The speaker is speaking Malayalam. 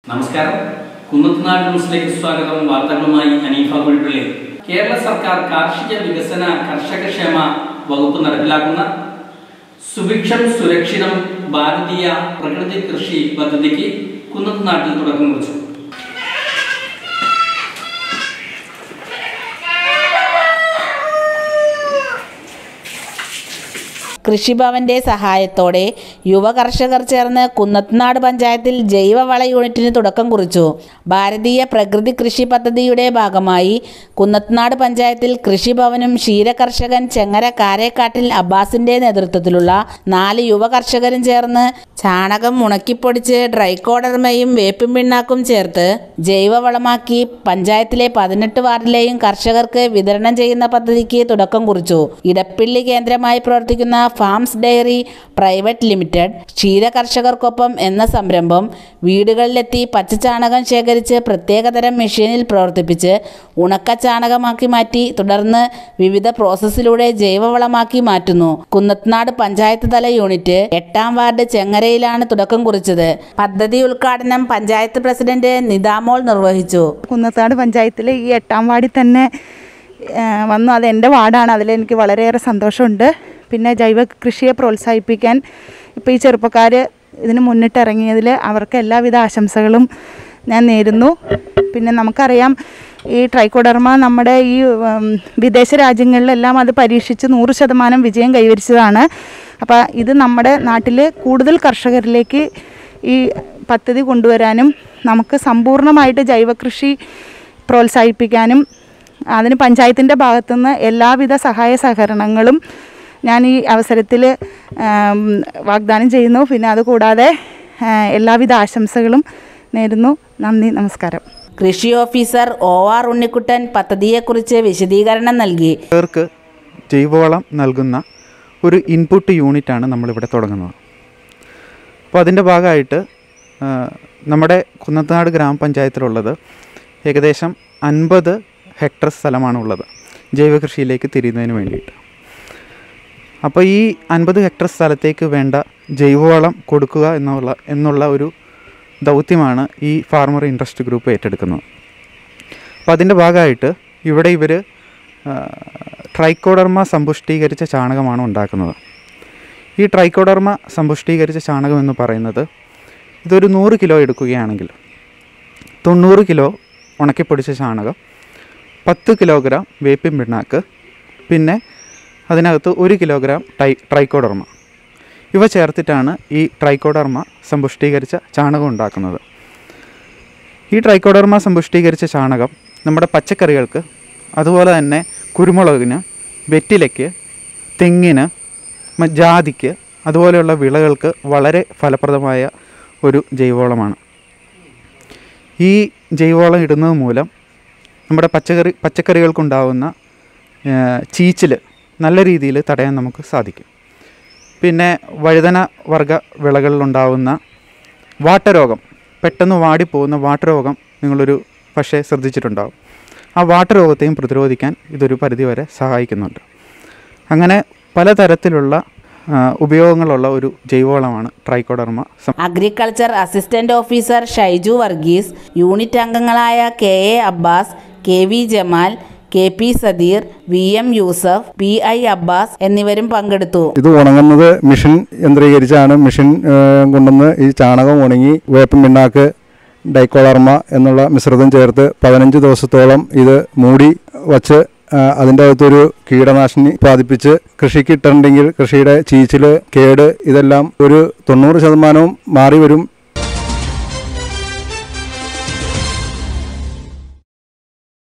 നമസ്കാരം കുന്നത്തുനാട് ന്യൂസിലേക്ക് സ്വാഗതം വാർത്തകളുമായി അനീഫ കുഴിപ്പള്ളി കേരള സർക്കാർ കാർഷിക വികസന കർഷകക്ഷേമ വകുപ്പ് നടപ്പിലാക്കുന്ന സുഭിക്ഷം സുരക്ഷിതം ഭാരതീയ പ്രകൃതി കൃഷി പദ്ധതിക്ക് കുന്നത്തുനാട്ടിൽ തുടക്കം കുറിച്ചു കൃഷിഭവന്റെ സഹായത്തോടെ യുവ കർഷകർ ചേർന്ന് കുന്നത്തുനാട് പഞ്ചായത്തിൽ ജൈവവള യൂണിറ്റിന് തുടക്കം കുറിച്ചു ഭാരതീയ പ്രകൃതി കൃഷി പദ്ധതിയുടെ ഭാഗമായി കുന്നത്തുനാട് പഞ്ചായത്തിൽ കൃഷിഭവനും ക്ഷീരകർഷകൻ ചെങ്ങര കാരേക്കാട്ടിൽ അബ്ബാസിന്റെ നേതൃത്വത്തിലുള്ള നാല് യുവ കർഷകരും ചേർന്ന് ചാണകം ഉണക്കിപ്പൊടിച്ച് ഡ്രൈക്കോഡർമയും വേപ്പിൻ പിണ്ണാക്കും ചേർത്ത് ജൈവവളമാക്കി പഞ്ചായത്തിലെ പതിനെട്ട് വാർഡിലെയും കർഷകർക്ക് വിതരണം ചെയ്യുന്ന പദ്ധതിക്ക് തുടക്കം കുറിച്ചു ഇടപ്പള്ളി കേന്ദ്രമായി പ്രവർത്തിക്കുന്ന ഫാംസ് ഡയറി പ്രൈവറ്റ് ലിമിറ്റഡ് ക്ഷീര കർഷകർക്കൊപ്പം എന്ന സംരംഭം വീടുകളിലെത്തി പച്ചച്ചാണകം ശേഖരിച്ച് പ്രത്യേകതരം മെഷീനിൽ പ്രവർത്തിപ്പിച്ച് ഉണക്ക ചാണകമാക്കി മാറ്റി തുടർന്ന് വിവിധ പ്രോസസ്സിലൂടെ ജൈവവളമാക്കി മാറ്റുന്നു കുന്നത്നാട് പഞ്ചായത്ത് തല യൂണിറ്റ് എട്ടാം വാർഡ് ചെങ്ങരയിലാണ് തുടക്കം കുറിച്ചത് പദ്ധതി ഉദ്ഘാടനം പഞ്ചായത്ത് പ്രസിഡന്റ് നിദാമോൾ നിർവഹിച്ചു കുന്നത്താട് പഞ്ചായത്തിലെ ഈ എട്ടാം വാർഡിൽ തന്നെ ആ, വന്നു അത് എൻ്റെ വാർഡാണ് അതിലെനിക്ക് വളരെയേറെ സന്തോഷമുണ്ട് പിന്നെ ജൈവ കൃഷിയെ പ്രോത്സാഹിപ്പിക്കാൻ ഇപ്പോൾ ഈ ചെറുപ്പക്കാർ ഇതിന് മുന്നിട്ടിറങ്ങിയതിൽ അവർക്ക് എല്ലാവിധ ആശംസകളും ഞാൻ നേരുന്നു പിന്നെ നമുക്കറിയാം ഈ ട്രൈക്കോഡർമ നമ്മുടെ ഈ ഉം, വിദേശ രാജ്യങ്ങളിലെല്ലാം അത് പരീക്ഷിച്ച് നൂറ് ശതമാനം വിജയം കൈവരിച്ചതാണ് അപ്പോൾ ഇത് നമ്മുടെ നാട്ടിൽ കൂടുതൽ കർഷകരിലേക്ക് ഈ പദ്ധതി കൊണ്ടുവരാനും നമുക്ക് സമ്പൂർണ്ണമായിട്ട് ജൈവകൃഷി പ്രോത്സാഹിപ്പിക്കാനും അതിന് പഞ്ചായത്തിൻ്റെ ഭാഗത്തുനിന്ന് എല്ലാവിധ സഹായ സഹകരണങ്ങളും ഞാൻ ഈ അവസരത്തിൽ വാഗ്ദാനം ചെയ്യുന്നു പിന്നെ അതുകൂടാതെ ആ, എല്ലാവിധ ആശംസകളും നേരുന്നു നന്ദി നമസ്കാരം കൃഷി ഓഫീസർ ഒ ആർ ഉണ്ണിക്കുട്ടൻ പദ്ധതിയെക്കുറിച്ച് വിശദീകരണം നൽകി കർഷകർക്ക് ജൈവവളം നൽകുന്ന ഒരു ഇൻപുട്ട് യൂണിറ്റാണ് നമ്മളിവിടെ തുടങ്ങുന്നത് അപ്പോൾ അതിൻ്റെ ഭാഗമായിട്ട് ആ, നമ്മുടെ കുന്നത്തനാട് ഗ്രാമപഞ്ചായത്തിലുള്ളത് ഏകദേശം അൻപത് ഹെക്ടർ സ്ഥലമാണുള്ളത് ജൈവകൃഷിയിലേക്ക് തിരിയുന്നതിന് വേണ്ടിയിട്ട് അപ്പോൾ ഈ അൻപത് ഹെക്ടർ സ്ഥലത്തേക്ക് വേണ്ട ജൈവവളം കൊടുക്കുക എന്നുള്ള എന്നുള്ള ഒരു ദൗത്യമാണ് ഈ ഫാർമർ ഇൻട്രസ്റ്റ് ഗ്രൂപ്പ് ഏറ്റെടുക്കുന്നത് അപ്പോൾ അതിൻ്റെ ഭാഗമായിട്ട് ഇവിടെ ഇവർ ട്രൈക്കോഡർമ സമ്പുഷ്ടീകരിച്ച ചാണകമാണ് ഉണ്ടാക്കുന്നത് ഈ ട്രൈക്കോഡർമ സമ്പുഷ്ടീകരിച്ച ചാണകം എന്ന് പറയുന്നത് ഇതൊരു നൂറ് കിലോ എടുക്കുകയാണെങ്കിൽ തൊണ്ണൂറ് കിലോ ഉണക്കിപ്പൊടിച്ച ചാണകം പത്ത് കിലോഗ്രാം വേപ്പിൻ പിണ്ണാക്ക് പിന്നെ അതിനകത്ത് ഒരു കിലോഗ്രാം ടൈ ട്രൈക്കോഡർമ ഇവ ചേർത്തിട്ടാണ് ഈ ട്രൈക്കോഡർമ സമ്പുഷ്ടീകരിച്ച ചാണകം ഉണ്ടാക്കുന്നത് ഈ ട്രൈക്കോഡർമ സമ്പുഷ്ടീകരിച്ച ചാണകം നമ്മുടെ പച്ചക്കറികൾക്ക് അതുപോലെ തന്നെ കുരുമുളകിന് വെറ്റിലയ്ക്ക് തെങ്ങിന് മ- ജാതിക്ക് അതുപോലെയുള്ള വിളകൾക്ക് വളരെ ഫലപ്രദമായ ഒരു ജൈവവളമാണ് ഈ ജൈവവളം ഇടുന്നത് മൂലം നമ്മുടെ പച്ചക്കറി പച്ചക്കറികൾക്കുണ്ടാവുന്ന ചീച്ചിൽ നല്ല രീതിയിൽ തടയാൻ നമുക്ക് സാധിക്കും പിന്നെ വഴുതന വർഗ വിളകളിലുണ്ടാവുന്ന വാട്ടരോഗം പെട്ടെന്ന് വാടിപ്പോകുന്ന വാട്ടരോഗം നിങ്ങളൊരു പക്ഷേ ശ്രദ്ധിച്ചിട്ടുണ്ടാവും ആ വാട്ടരോഗത്തെയും പ്രതിരോധിക്കാൻ ഇതൊരു പരിധിവരെ സഹായിക്കുന്നുണ്ട് അങ്ങനെ പലതരത്തിലുള്ള ആ, ഉപയോഗങ്ങളുള്ള ഒരു ജൈവവളമാണ് ട്രൈക്കോഡർമ സം agriculture assistant officer Shaiju Varghese unit അംഗങ്ങളായ K A Abbas K V Jamal K P Sadeer V M Yusuf P I Abbas എന്നിവരും പങ്കെടുത്തു ഇത് ഉണങ്ങുന്നത് മെഷീൻ യന്ത്രീകരിച്ചാണ് മെഷീൻ ഏഹ്, കൊണ്ടുവന്ന് ഈ ചാണകം ഉണങ്ങി വേപ്പിൻ പിണ്ണാക്ക് ഡൈക്കോളർമ എന്നുള്ള മിശ്രിതം ചേർത്ത് പതിനഞ്ച് ദിവസത്തോളം ഇത് മൂടി വച്ച് ആ, അതിൻ്റെ അകത്തൊരു കീടനാശിനി ഉത്പാദിപ്പിച്ച് കൃഷിക്ക് ഇട്ടിട്ടുണ്ടെങ്കിൽ കൃഷിയുടെ ചീച്ചിൽ കേട് ഇതെല്ലാം ഒരു തൊണ്ണൂറ് ശതമാനവും മാറി വരും